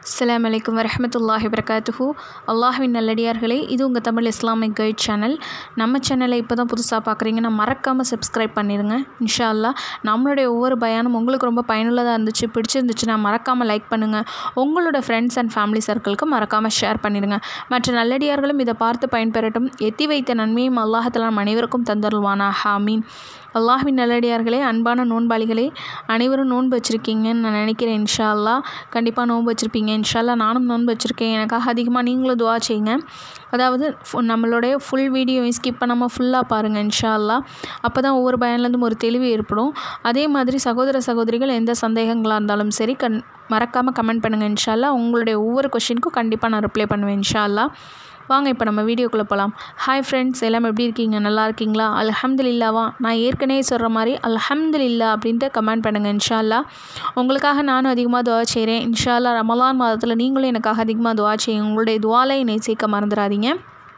அஸ்ஸலாமு அலைக்கும் வரஹமத்துல்லாஹி வரகாத்துஹு அல்லாஹ்வின் நல்லடியார்களே இது உங்கள் தமிழ் இஸ்லாமிக் கைட் சேனல் நம்ம சேனலை இப்போ தான் புதுசாக பார்க்குறீங்கன்னா மறக்காமல் சப்ஸ்கிரைப் பண்ணிடுங்க இன்ஷா அல்லாஹ் நம்மளுடைய ஒவ்வொரு பயானும் உங்களுக்கு ரொம்ப பயனுள்ளதாக இருந்துச்சு பிடிச்சிருந்துச்சுன்னா மறக்காமல் லைக் பண்ணுங்கள் உங்களோட ஃப்ரெண்ட்ஸ் அண்ட் ஃபேமிலி சர்க்கிளுக்கு மறக்காமல் ஷேர் பண்ணிடுங்க மற்ற நல்லடியார்களும் இதை பார்த்து பயன்பெறட்டும் எத்தி வைத்த நன்மையும் அல்லாஹத்தலா நம் அனைவருக்கும் தந்தருள்வானா ஹாமீன் அல்லாஹ்வின் நல்லடியார்களே அன்பான நோன்பாளிகளே அனைவரும் நோன்பு வச்சுருக்கீங்கன்னு நான் நினைக்கிறேன் இன்ஷா அல்லாஹ் கண்டிப்பாக நோன்பு வச்சுருப்பீங்க இன்ஷா அல்லாஹ் நானும் நோன்பு வச்சுருக்கேன் எனக்காக அதிகமாக நீங்களும் துவா செய்யுங்க அதாவது ஃபு- நம்மளுடைய ஃபுல் வீடியோவை ஸ்கிப் பண்ணாமல் ஃபுல்லாக பாருங்கள் இன்ஷா அல்லாஹ் அப்போ தான் ஒவ்வொரு பயன்லேருந்தும் ஒரு தெளிவு ஏற்படும் அதே மாதிரி சகோதர சகோதரிகள் எந்த சந்தேகங்களாக இருந்தாலும் சரி கண் மறக்காமல் கமெண்ட் பண்ணுங்கள் இன்ஷா அல்லாஹ் உங்களுடைய ஒவ்வொரு கொஷினுக்கும் கண்டிப்பாக நான் ரிப்ளை பண்ணுவேன் இன்ஷா அல்லாஹ் வாங்க இப்போ நம்ம வீடியோக்குள்ளே போகலாம் ஹாய் ஃப்ரெண்ட்ஸ் எல்லாம் எப்படி இருக்கீங்க நல்லா இருக்கீங்களா அல்ஹம்துலில்லாவா நான் ஏற்கனவே சொல்கிற மாதிரி அல்ஹம்துலில்லா அப்படின்ட்டு கமெண்ட் பண்ணுங்கள் இன்ஷா அல்லாஹ் உங்களுக்காக நானும் அதிகமாக துவா செய்கிறேன் இன்ஷா அல்லாஹ் ரமலான் மாதத்தில் நீங்களும் எனக்காக அதிகமாக துவா செய்யுங்க உங்களுடைய துவாலை என்னை சேர்க்க மறந்துடாதீங்க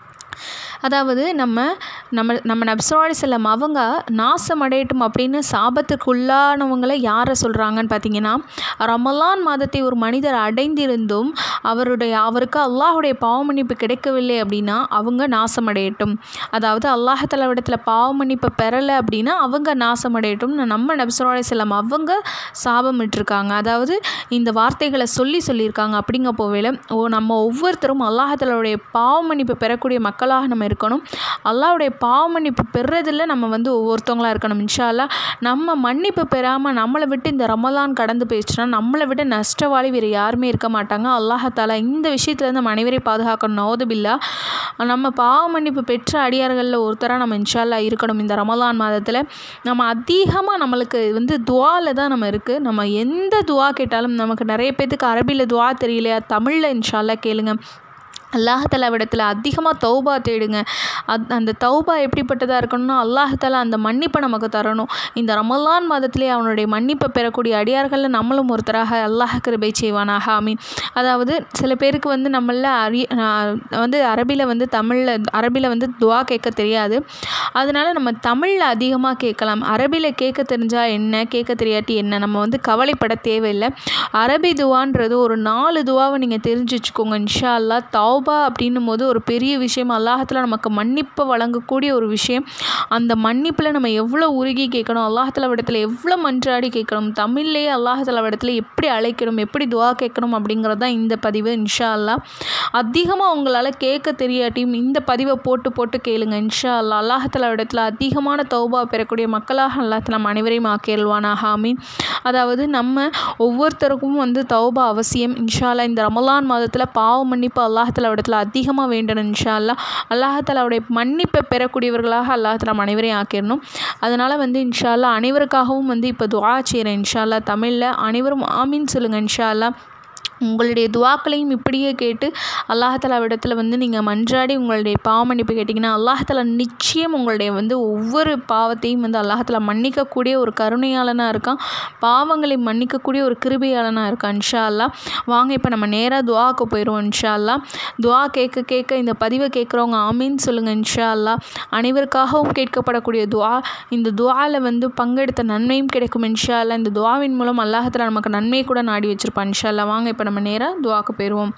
அதாவது நம்ம நம்ம நம்ம நப்சவாடி செல்லம் அவங்க நாசம் அடையட்டும் அப்படின்னு சாபத்துக்குள்ளானவங்களை யாரை சொல்கிறாங்கன்னு பார்த்தீங்கன்னா ரமலான் மாதத்தை ஒரு மனிதர் அடைந்திருந்தும் அவருடைய அவருக்கு அல்லாஹுடைய பாவ மன்னிப்பு கிடைக்கவில்லை அப்படின்னா அவங்க நாசம் அடையட்டும் அதாவது அல்லாஹத்தலவிடத்தில் பாவ மன்னிப்பை பெறலை அப்படின்னா அவங்க நாசம் அடையட்டும்னு நம்ம நப்சவாடி செல்லம் அவங்க சாபம் இட்டிருக்காங்க அதாவது இந்த வார்த்தைகளை சொல்லி சொல்லியிருக்காங்க அப்படிங்க போவேல ஓ நம்ம ஒவ்வொருத்தரும் அல்லாஹத்தலுடைய பாவ மன்னிப்பு பெறக்கூடிய மக்களாக நம்ம இருக்கணும் அல்லாஹ்வுடைய பாவ மன்னிப்பு பெறுறதில் நம்ம வந்து ஒவ்வொருத்தவங்களா இருக்கணும் இன்ஷா அல்லாஹ் நம்ம மன்னிப்பு பெறாமல் நம்மளை விட்டு இந்த ரமலான் கடந்து போயிடுச்சுன்னா நம்மளை விட நஷ்டவாளி வேறு யாருமே இருக்க மாட்டாங்க அல்லாஹாலா இந்த விஷயத்துலேருந்து நம்ம அனைவரையும் பாதுகாக்கணும் நோதுபில்லா நம்ம பாவ மன்னிப்பு பெற்ற அடியார்களில் ஒருத்தராக நம்ம இன்ஷா அல்லாஹ் இருக்கணும் இந்த ரமலான் மாதத்தில் நம்ம அதிகமாக நம்மளுக்கு வந்து துவாவில் தான் நம்ம இருக்குது நம்ம எந்த துவா கேட்டாலும் நமக்கு நிறைய பேத்துக்கு அரபியில் துவா தெரியலையா தமிழில் இன்ஷா அல்லாஹ் கேளுங்க அல்லாஹாலாவிடத்தில் அதிகமாக தௌபா தேடுங்க அத் அந்த தௌபா எப்படிப்பட்டதாக இருக்கணும்னா அல்லாஹாலா அந்த மன்னிப்பை நமக்கு தரணும் இந்த ரமலான் மாதத்திலே அவனுடைய மன்னிப்பை பெறக்கூடிய அடியார்களில் நம்மளும் ஒருத்தராக அல்லாஹ் கிருபை செய்வானாக ஆமீன் அதாவது சில பேருக்கு வந்து நம்மள அறி ஆஹ் வந்து அரபியில் வந்து தமிழில் அரபியில் வந்து துவா கேட்க தெரியாது அதனால நம்ம தமிழில் அதிகமாக கேட்கலாம் அரபியில் கேட்க தெரிஞ்சால் என்ன கேட்க தெரியாட்டி என்ன நம்ம வந்து கவலைப்பட தேவையில்லை அரபி துவான்றது ஒரு நாலு துவாவை நீங்கள் தெரிஞ்சு வச்சுக்கோங்க இன்ஷா அல்லாஹ் தௌபா அப்படின்னும் போது ஒரு பெரிய விஷயம் அல்லாஹத்தில் நமக்கு மன்னிப்பை வழங்கக்கூடிய ஒரு விஷயம் அந்த மன்னிப்பில் நம்ம எவ்வளோ உருகி கேட்கணும் அல்லாஹத்தில் விடத்தில் எவ்வளோ மன்றாடி கேட்கணும் தமிழ்லேயே அல்லாஹத்தில் விடத்தில் எப்படி அழைக்கணும் எப்படி துவா கேட்கணும் அப்படிங்கிறது தான் இந்த பதிவு இன்ஷா அல்லாஹ் அதிகமாக உங்களால் கேட்க தெரியாட்டியும் இந்த பதிவை போட்டு போட்டு கேளுங்க இன்ஷா அல்லாஹ் அல்லாஹத்தில் விடத்தில் அதிகமான தௌபா பெறக்கூடிய மக்களாக அல்லாஹ் நம்ம அனைவரையும் ஆக்கிடுவானாக ஆமீன் அதாவது நம்ம ஒவ்வொருத்தருக்கும் வந்து தௌபா அவசியம் இன்ஷா அல்லாஹ் இந்த ரமலான் மாதத்தில் பாவ மன்னிப்பு அல்லாஹத்தில் விடத்தில் அதிகமாக வேண்டணும் இன்ஷா அல்லாஹ் அல்லாஹத்தாலாவுடைய மன்னிப்பை பெறக்கூடியவர்களாக அல்லாஹத்தில் நம்ம அனைவரையும் ஆக்கிடணும் அதனால் வந்து இன்ஷா அல்லாஹ் அனைவருக்காகவும் வந்து இப்போ துஆ செய்கிறேன் இன்ஷா அல்லாஹ் தமிழில் அனைவரும் ஆமீன் சொல்லுங்கள் இன்ஷா அல்லாஹ் உங்களுடைய துவாக்களையும் இப்படியே கேட்டு அல்லாஹாலாவிடத்தில் வந்து நீங்கள் மன்றாடி உங்களுடைய பாவ மன்னிப்பு கேட்டிங்கன்னா அல்லாஹாலா நிச்சயம் உங்களுடைய வந்து ஒவ்வொரு பாவத்தையும் வந்து அல்லாஹாலா மன்னிக்கக்கூடிய ஒரு கருணையாளனாக இருக்கான் பாவங்களை மன்னிக்கக்கூடிய ஒரு கிருபையாளனாக இருக்கான் இன்ஷா அல்லாஹ் வாங்க இப்போ நம்ம நேராக துவாக்கு போயிடுவோம் இன்ஷா அல்லாஹ் துவா கேட்க கேட்க இந்த பதிவை கேட்குறவங்க ஆமீன் சொல்லுங்கள் இன்ஷா அல்லாஹ் அனைவருக்காகவும் கேட்கப்படக்கூடிய துவா இந்த துவாவில் வந்து பங்கெடுத்த நன்மையும் கிடைக்கும் இன்ஷா அல்லாஹ் இந்த துவாவின் மூலம் அல்லாஹத்தில் நமக்கு நன்மை கூட நாடி வச்சிருப்பான் இன்ஷா அல்லாஹ் வாங்க இப்போ நம்ம நேராக துவாக்கு போயிடுவோம்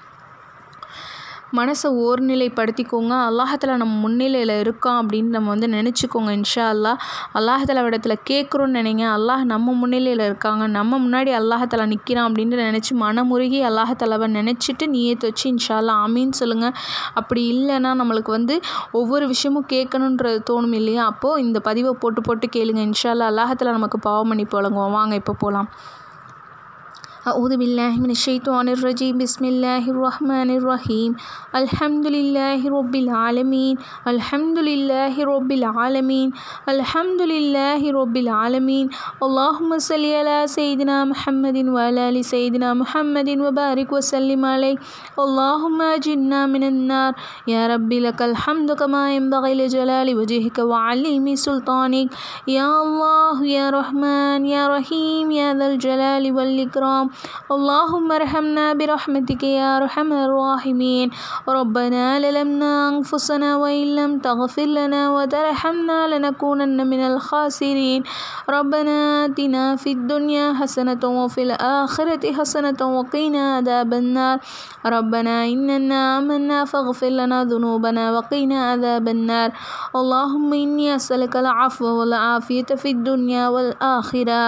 மனசை ஓர்நிலைப்படுத்திக்கோங்க அல்லாஹத்தில் நம்ம முன்னிலையில் இருக்கோம் அப்படின்னு நம்ம வந்து நினச்சிக்கோங்க இன்ஷா அல்லாஹ் அல்லாஹத்தில் இடத்துல கேட்குறோன்னு நினைங்க அல்லாஹ் நம்ம முன்னிலையில் இருக்காங்க நம்ம முன்னாடி அல்லாஹத்தில் நிற்கிறான் அப்படின்ட்டு நினச்சி மனமுருகி அல்லாஹத்தலாவை நினச்சிட்டு நீயத்து வச்சு இன்ஷா அல்லாஹ் ஆமீன்னு சொல்லுங்கள் அப்படி இல்லைன்னா நம்மளுக்கு வந்து ஒவ்வொரு விஷயமும் கேட்கணுன்றது தோணும் இல்லையா அப்போது இந்த பதிவை போட்டு போட்டு கேளுங்க இன்ஷா அல்லாஹ் அல்லாஹத்தில் நமக்கு பாவம் மன்னிப்பு வழங்குவோம் வாங்க இப்போ போகலாம் أعوذ بالله من الشيطان الرجيم بسم الله الرحمن الرحيم الحمد لله رب العالمين الحمد لله رب العالمين الحمد لله رب العالمين اللهم صل على سيدنا محمد وعلى ال سيدنا محمد وبارك وسلم عليه اللهم اجرنا من النار يا ربي لك الحمد كما ينبغي لجلال وجهك وعليم سلطانك يا الله يا رحمن يا رحيم يا ذا الجلال والإكرام اللهم ارحمنا برحمتك يا أرحم الراحمين ربنا للمنا أنفسنا وإن لم تغفر لنا وترحمنا لنكونن من الخاسرين ربنا آتنا في الدنيا حسنة وفي الآخرة حسنة وقنا عذاب النار ربنا إننا آمنا فاغفر لنا ذنوبنا وقنا عذاب النار اللهم إني أسألك العفو والعافية في الدنيا والآخرة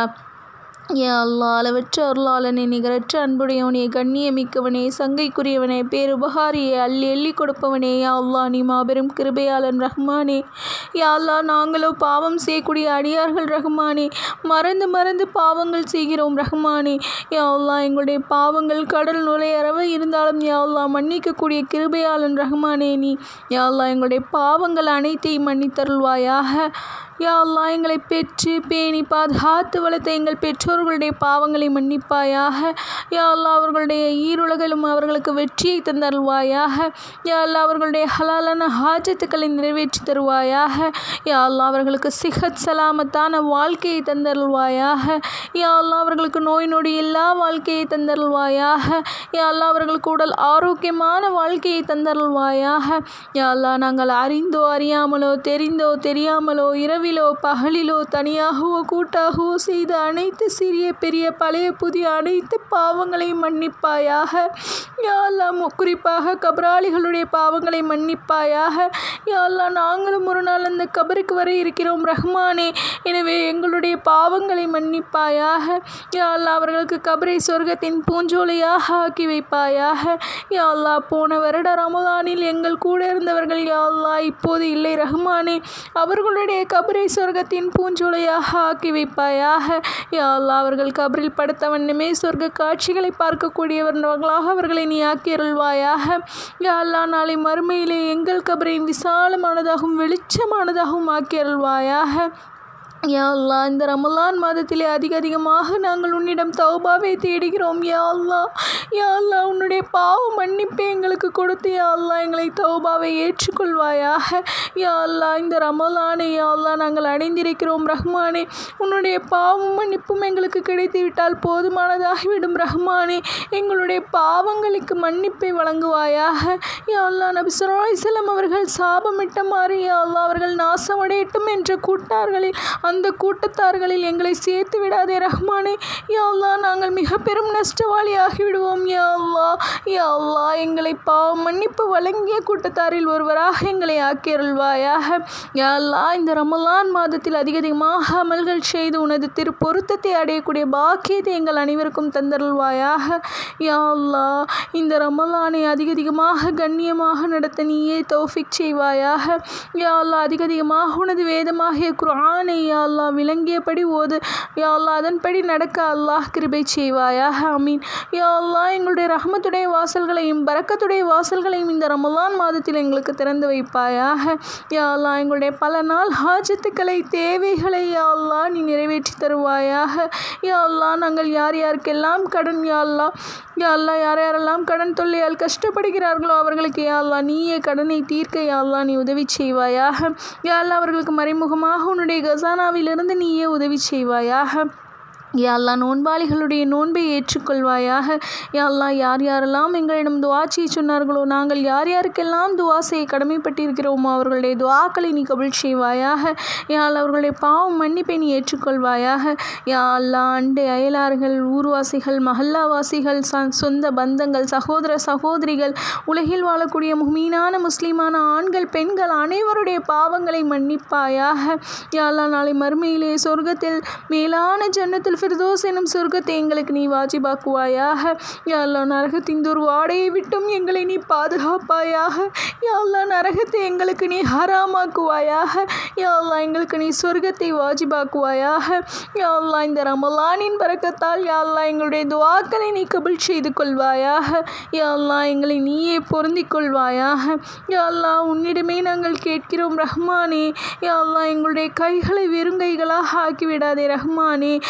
யா அல்லா அளவற்ற அருளாளனே நிகரற்ற அன்புடையவனே கண்ணியமிக்கவனே சங்கைக்குரியவனே பேருபகாரியே அள்ளி எள்ளி கொடுப்பவனே யா அல்லா நீ மாபெரும் கிருபையாளன் ரஹ்மானே யா அல்லா நாங்களோ பாவம் செய்யக்கூடிய அடியார்கள் ரஹ்மானே மறந்து மறந்து பாவங்கள் செய்கிறோம் ரஹ்மானே யா அல்லா எங்களுடைய பாவங்கள் கடல் நுழையறவ இருந்தாலும் யா அல்லா மன்னிக்கக்கூடிய கிருபையாளன் ரஹ்மானே நீ யா அல்லா எங்களுடைய பாவங்கள் அனைத்தையும் மன்னித்தருள்வாயாக யா அல்லா எங்களை பெற்று பேணி பாதுகாத்து வளர்த்த எங்கள் பெற்றோர்களுடைய பாவங்களை மன்னிப்பாயாக யா அல்லா அவர்களுடைய ஈருலகிலும் அவர்களுக்கு வெற்றியை தந்தருள்வாயாக யா அல்லா அவர்களுடைய ஹலாலான ஹாஜத்துக்களை நிறைவேற்றி தருவாயாக யா அல்லா அவர்களுக்கு சிஹத் சலாமத்தான வாழ்க்கையை தந்தருள்வாயாக யா அல்லா அவர்களுக்கு நோய் நொடி எல்லா வாழ்க்கையை தந்தருள்வாயாக யா அல்லா அவர்களுக்கு உடல் ஆரோக்கியமான வாழ்க்கையை தந்தருள்வாயாக யா அல்லா நாங்கள் அறிந்தோ அறியாமலோ தெரிந்தோ தெரியாமலோ இரவு இரவிலோ பகலிலோ தனியாகவோ கூட்டாகவோ செய்த அனைத்து சிறிய பெரிய பழைய புதிய அனைத்து பாவங்களையும் மன்னிப்பாயாக யாரெல்லாம் குறிப்பாக கபராளிகளுடைய பாவங்களை மன்னிப்பாயாக யாரெல்லாம் நாங்களும் ஒரு நாள் அந்த கபருக்கு வர இருக்கிறோம் ரஹ்மானே எனவே எங்களுடைய பாவங்களை மன்னிப்பாயாக யாரெல்லாம் அவர்களுக்கு கபரை சொர்க்கத்தின் பூஞ்சோலையாக ஆக்கி வைப்பாயாக யாழ்லா போன வருட ரமதானில் எங்கள் கூட இருந்தவர்கள் யாழ்லா இப்போது இல்லை ரஹ்மானே அவர்களுடைய கபரை சொர்க்கத்தின் பூஞ்சோலையாக ஆக்கி வைப்பாயாக யா அல்லா அவர்கள் கபரில் படுத்த வண்ணமே சொர்க்க காட்சிகளை பார்க்கக்கூடியவர்களாக அவர்களை நீ ஆக்கி அருள்வாயாக யா அல்லா நாளை மறுமையிலே எங்கள் கபரை விசாலமானதாகவும் வெளிச்சமானதாகவும் ஆக்கி அருள்வாயாக யா அல்லா இந்த ரமலான் மாதத்திலே அதிக அதிகமாக நாங்கள் உன்னிடம் தௌபாவை தேடுகிறோம் யா அல்லா யா அல்லா உன்னுடைய பாவ மன்னிப்பை எங்களுக்கு கொடுத்து யா அல்லா எங்களை தௌபாவை ஏற்றுக்கொள்வாயாக யா அல்லா இந்த ரமலானை யா அல்லா நாங்கள் அடைந்திருக்கிறோம் ரஹ்மானே உன்னுடைய பாவம் மன்னிப்பும் எங்களுக்கு கிடைத்து விட்டால் போதுமானதாகிவிடும் ரஹ்மானே எங்களுடைய பாவங்களுக்கு மன்னிப்பை வழங்குவாயாக யா அல்லா நபி சுராய்சலம் அவர்கள் சாபமிட்ட மாறி யா அல்லா அவர்கள் நாசமடையட்டும் என்ற கூட்டார்களில் அந்த கூட்டத்தார்களில் எங்களை சேர்த்து விடாதே ரஹ்மானே யா அல்லா நாங்கள் மிக பெரும் நஷ்டவாளி ஆகிவிடுவோம் யா அல்லா யா அல்லா எங்களை பாவம் மன்னிப்பு வழங்கிய கூட்டத்தாரில் ஒருவராக எங்களை ஆக்கியருள்வாயாக யா அல்லா இந்த ரமலான் மாதத்தில் அதிக அதிகமாக அமல்கள் செய்து உனது திரு பொருத்தத்தை அடையக்கூடிய பாக்கியத்தை எங்கள் அனைவருக்கும் தந்தருள்வாயாக யா அல்லா இந்த ரமலானை அதிக அதிகமாக கண்ணியமாக நடத்த நீயே தௌஃபிக் செய்வாயாக யா அல்லா அதிக அதிகமாக உனது வேதமாகிய குர்ஆனை யா அல்லா விளங்கியபடி ஓது யா அல்லா அதன்படி நடக்க அல்லாஹ் கிருபை செய்வாயாக அமீன் யா அல்லா எங்களுடைய ரஹமத்துடைய வாசல்களையும் பரக்கத்துடைய வாசல்களையும் இந்த ரமலான் மாதத்தில் எங்களுக்கு திறந்து வைப்பாயாக யா அல்லா எங்களுடைய பல நாள் ஹாஜத்துக்களை தேவைகளை யா அல்லா நீ நிறைவேற்றி தருவாயாக யா அல்லா நாங்கள் யார் யாருக்கெல்லாம் கடன் யா அல்லா யா அல்லா யார் யாரெல்லாம் கடன் தொல்லையால் கஷ்டப்படுகிறார்களோ அவர்களுக்கு யா அல்லா நீயே கடனை தீர்க்க யா அல்லா நீ உதவி செய்வாயாக யா அல்லா அவர்களுக்கு மறைமுகமாக உன்னுடைய கசானாவிலிருந்து நீயே உதவி செய்வாயாக யா அல்லா நோன்பாளிகளுடைய நோன்பை ஏற்றுக்கொள்வாயாக யா அல்லா யார் யாரெல்லாம் எங்களிடம் துவா செய்ய சொன்னார்களோ நாங்கள் யார் யாருக்கெல்லாம் துவா செய்ய கடமைப்பட்டிருக்கிறோமோ அவர்களுடைய துவாக்களை நீ கபில் செய்வாயாக யா அல்லா அவர்களுடைய பாவம் மன்னிப்பை நீ ஏற்றுக்கொள்வாயாக யா அல்லா அண்டை அயலார்கள் ஊர்வாசிகள் மஹல்லாவாசிகள் சொந்த பந்தங்கள் சகோதர சகோதரிகள் உலகில் வாழக்கூடிய முகமீனான முஸ்லீமான ஆண்கள் பெண்கள் அனைவருடைய பாவங்களை மன்னிப்பாயாக யா அல்லா நாளை மறுமையிலே சொர்க்கத்தில் மேலான ஜன்னத்தில் ஃபிர்தோஸ் எனும் சொர்க்கத்தை எங்களுக்கு நீ வாஜிபாக்குவாயாக யா அல்லா நரகத்தின் துர்வாடையை விட்டும் எங்களை நீ பாதுகாப்பாயாக யா அல்லா நரகத்தை எங்களுக்கு நீ ஹராமாக்குவாயாக யா அல்லா எங்களுக்கு நீ சொர்க்கத்தை வாஜிபாக்குவாயாக யா அல்லா இந்த ரமலானின் பறக்கத்தால் யா அல்லா எங்களுடைய துவாக்களை நீ கபில் செய்து கொள்வாயாக யா அல்லா எங்களை நீயே பொருந்திக் கொள்வாயாக யா அல்லா உன்னிடமே நாங்கள் கேட்கிறோம் ரஹ்மானே யா அல்லா எங்களுடைய கைகளை வெறுங்கைகளாக ஆக்கிவிடாதே ரஹ்மானே யா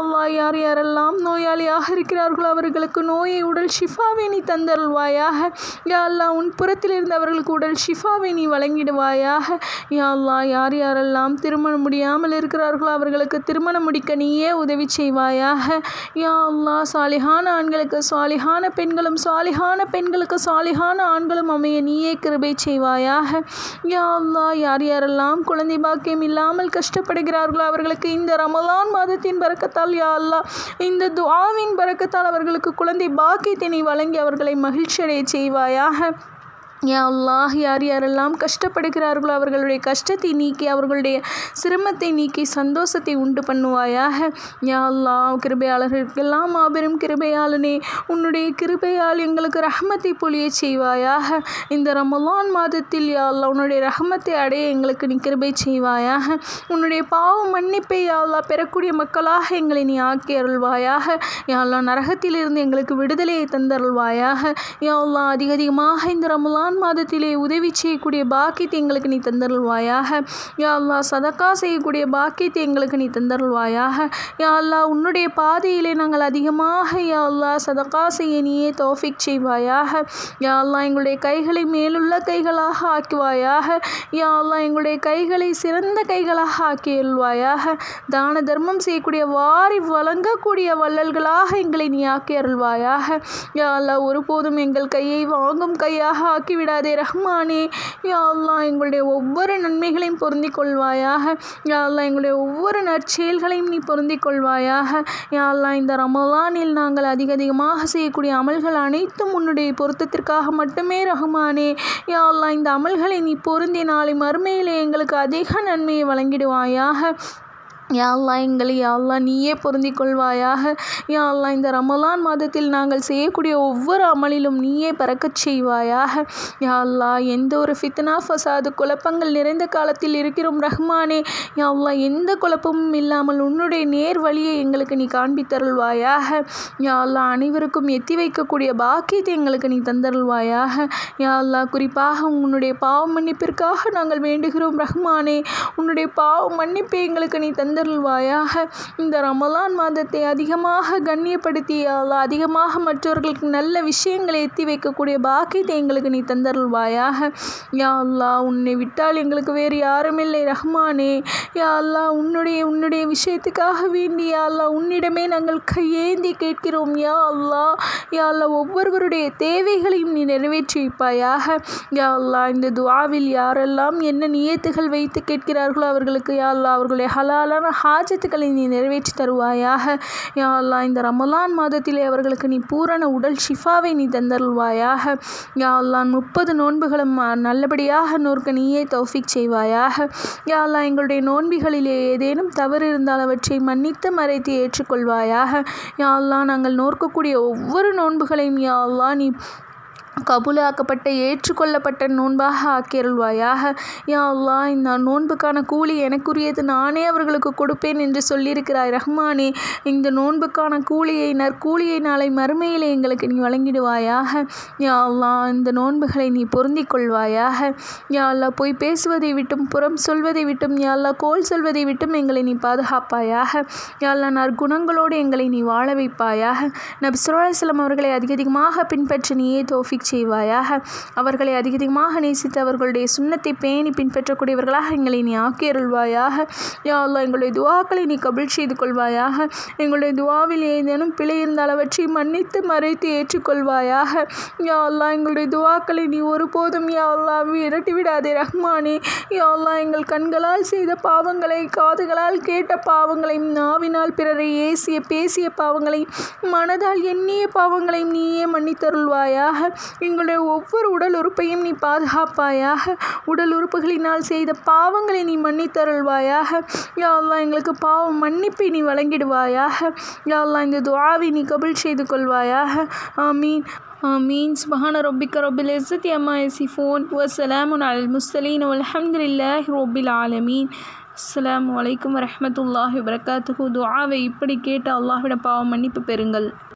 அல்லாஹ் யார் யாரெல்லாம் நோயாளியாக இருக்கிறார்களோ அவர்களுக்கு நோயை உடல் ஷிஃபாவை நீ தந்தருள்வாயாக யா அல்லாஹ் உன் புறத்தில் இருந்து அவர்களுக்கு உடல் ஷிஃபாவை நீ வழங்கிடுவாயாக யா அல்லாஹ் யார் யாரெல்லாம் திருமணம் முடியாமல் இருக்கிறார்களோ அவர்களுக்கு திருமணம் முடிக்க நீயே உதவி செய்வாயாக யா அல்லாஹ் சாலிஹான ஆண்களுக்கு சாலிஹான பெண்களும் சாலிஹான பெண்களுக்கு சாலிஹான ஆண்களும் அமைய நீயே கிருபை செய்வாயாக யா அல்லாஹ் யார் யாரெல்லாம் குழந்தை பாக்கியம் இல்லாமல் கஷ்டப்படுகிறார்களோ அவர்களுக்கு இந்த ரமலான் மாதத்தின் பறக்கத்தால் யா அல்லாஹ் இந்த துஆவின் பறக்கத்தால் அவர்களுக்கு குழந்தை பாக்கியத்தை நீ வழங்கி அவர்களை மகிழ்ச்சியடைய செய்வாயாக யா அல்லாஹ் யார் யாரெல்லாம் கஷ்டப்படுகிறார்களோ அவர்களுடைய கஷ்டத்தை நீக்கி அவர்களுடைய சிரமத்தை நீக்கி சந்தோஷத்தை உண்டு பண்ணுவாயாக யா அல்லாஹ் கிருபையாளர்களுக்கெல்லாம் மாபெரும் கிருபையாளனே உன்னுடைய கிருபையால் எங்களுக்கு ரஹமத்தை பொழிய செய்வாயாக இந்த ரமலான் மாதத்தில் யா அல்லாஹ் உன்னுடைய ரஹமத்தை அடைய எங்களுக்கு நீ கிருபை செய்வாயாக உன்னுடைய பாவ மன்னிப்பை யா அல்லாஹ் பெறக்கூடிய மக்களாக எங்களை நீ ஆக்கி அருள்வாயாக யா அல்லாஹ் நரகத்திலிருந்து எங்களுக்கு விடுதலையை தந்தருள்வாயாக யா அல்லாஹ் அதிக அதிகமாக இந்த ரமலான் ரமலான் மாதத்திலே உதவி செய்யக்கூடிய பாக்கியத்தை எங்களுக்கு நீ தந்தருள்வாயாக யா அல்லா சதக்கா செய்யக்கூடிய பாக்கியத்தை எங்களுக்கு நீ தந்தருள்வாயாக யா அல்லா உன்னுடைய பாதையிலே நாங்கள் அதிகமாக யா அல்லா சதக்கா செய்ய நீயே தோஃபிக் செய்வாயாக யா அல்லா எங்களுடைய கைகளை மேலுள்ள கைகளாக ஆக்குவாயாக யா அல்லா எங்களுடைய கைகளை சிறந்த கைகளாக ஆக்கி அருள்வாயாக தான தர்மம் செய்யக்கூடிய வாரி வழங்கக்கூடிய வள்ளல்களாக எங்களை நீ ஆக்கி அருள்வாயாக யா அல்லா ஒருபோதும் எங்கள் கையை வாங்கும் கையாக ஆக்கி விடாதே ரஹ்மானே யா அல்லா எங்களுடைய ஒவ்வொரு நன்மைகளையும் பொருந்தி கொள்வாயாக யா அல்லா எங்களுடைய ஒவ்வொரு நற்செயல்களையும் நீ பொருந்தி கொள்வாயாக யா அல்லா இந்த ரமலானில் நாங்கள் அதிக அதிகமாக செய்யக்கூடிய அமல்கள் அனைத்தும் உன்னுடைய பொருத்தத்திற்காக மட்டுமே ரஹ்மானே யா அல்லா இந்த அமல்களை நீ பொருந்தி நாளை மறுமையிலே எங்களுக்கு அதிக நன்மையை வழங்கிடுவாயாக யா அல்லா எங்களை யா அல்லா நீயே பொருந்தி கொள்வாயாக யா அல்லா இந்த ரமலான் மாதத்தில் நாங்கள் செய்யக்கூடிய ஒவ்வொரு அமலிலும் நீயே பறக்கச் செய்வாயாக யா அல்லா எந்த ஒரு ஃபித்னா ஃபசாது குழப்பங்கள் நிறைந்த காலத்தில் இருக்கிறோம் ரஹ்மானே யா அல்லா எந்த குழப்பமும் இல்லாமல் உன்னுடைய நேர் வழியை எங்களுக்கு நீ காண்பித்தருள்வாயாக யா அல்லா அனைவருக்கும் எத்தி வைக்கக்கூடிய பாக்கியத்தை எங்களுக்கு நீ தந்தருள்வாயாக யா அல்லா குறிப்பாக உன்னுடைய பாவ மன்னிப்பிற்காக நாங்கள் வேண்டுகிறோம் ரஹ்மானே உன்னுடைய பாவ மன்னிப்பை எங்களுக்கு நீ தந்த தந்தருள்வாயாக இந்த ரமலான் மாதத்தை அதிகமாக கண்ணியப்படுத்தி அல்லா அதிகமாக மற்றவர்களுக்கு நல்ல விஷயங்களை எத்தி வைக்கக்கூடிய பாக்கியத்தை எங்களுக்கு நீ தந்தருள்வாயாக யா அல்லா உன்னை விட்டால் எங்களுக்கு வேறு யாருமில்லை ரஹ்மானே யா அல்லா உன்னுடைய உன்னுடைய விஷயத்துக்காக வேண்டி யா அல்லா உன்னிடமே நாங்கள் கையேந்தி கேட்கிறோம் யா அல்லா யா அல்லா ஒவ்வொருவருடைய தேவைகளையும் நீ நிறைவேற்றி வைப்பாயாக யா அல்லா இந்த துவாவில் யாரெல்லாம் என்ன நியத்துகள் வைத்து கேட்கிறார்களோ அவர்களுக்கு யா அல்லா அவர்களுடைய ஹலாலான ஹாஜத்துக்களை நீ நிறைவேற்றி தருவாயாக யா அல்லா இந்த ரமலான் மாதத்திலே அவர்களுக்கு நீ பூரண உடல் ஷிஃபாவை நீ தந்தருள்வாயாக யா அல்லா முப்பது நோன்புகளும் நல்லபடியாக நோர்க்க நீயே தௌஃபிக் செய்வாயாக யா அல்லா எங்களுடைய நோன்பிகளிலே ஏதேனும் தவறு இருந்தால் அவற்றை மன்னித்து மறைத்து ஏற்றுக்கொள்வாயாக யா அல்லா நாங்கள் நோர்க்கக்கூடிய ஒவ்வொரு நோன்புகளையும் யா அல்லா நீ கபூலாக்கப்பட்ட ஏற்றுக்கொள்ளப்பட்ட நோன்பாக ஆக்கியருள்வாயாக யா அல்லா இந்த நோன்புக்கான கூலி எனக்குரியது நானே அவர்களுக்கு கொடுப்பேன் என்று சொல்லியிருக்கிறாய் ரஹ்மானே இந்த நோன்புக்கான கூலியை நற்கூலியை நாளை மறுமையிலே எங்களுக்கு நீ வழங்கிடுவாயாக யா அல்லா இந்த நோன்புகளை நீ பொருந்திக் கொள்வாயாக யா அல்லா போய் பேசுவதை விட்டும் புறம் சொல்வதை விட்டும் யா அல்லா கோல் சொல்வதை விட்டும் எங்களை நீ பாதுகாப்பாயாக யா அல்லா நற்குணங்களோடு எங்களை நீ வாழ வைப்பாயாக நபி சுல்லாஸ்லம் அவர்களை அதிக அதிகமாக பின்பற்ற நீயே தோஃபிக் செய்வாயாக அவர்களை அதிக அதிகமாக நேசித்து அவர்களுடைய சுண்ணத்தை பேணி பின்பற்றக்கூடியவர்களாக எங்களை நீ ஆக்கியருள்வாயாக யா அல்லா எங்களுடைய துவாக்களை நீ கபில் செய்து கொள்வாயாக எங்களுடைய துவாவில் ஏதேனும் பிழை இருந்தால் அவற்றை மன்னித்து மறைத்து ஏற்றுக்கொள்வாயாக யா அல்லா எங்களுடைய துவாக்களை நீ ஒருபோதும் யா அல்லா விரட்டி விடாதே ரஹ்மானே யா அல்லா எங்கள் கண்களால் செய்த பாவங்களை காதுகளால் கேட்ட பாவங்களை நாவினால் பிறரை ஏசிய பேசிய பாவங்களை மனதால் எண்ணிய பாவங்களையும் நீயே மன்னித்தருள்வாயாக எங்களுடைய ஒவ்வொரு உடல் உறுப்பையும் நீ பாதுகாப்பாயாக உடல் உறுப்புகளினால் செய்த பாவங்களை நீ மன்னித்தருள்வாயாக யா அல்லா எங்களுக்கு பாவம் மன்னிப்பை நீ வழங்கிடுவாயாக யா அல்லா இந்த துவாவை நீ கபில் செய்து கொள்வாயாக ஆமீன் آمين سبحان ربك رب العزة عما يصفون وسلام على المرسلين والحمد لله رب العالمين அஸ்ஸலாமு அலைக்கும் வரஹ்மத்துல்லாஹி வபரகாத்துஹு துஆவை இப்படி கேட்டு அல்லாஹ்விட பாவம் மன்னிப்பு பெறுங்கள்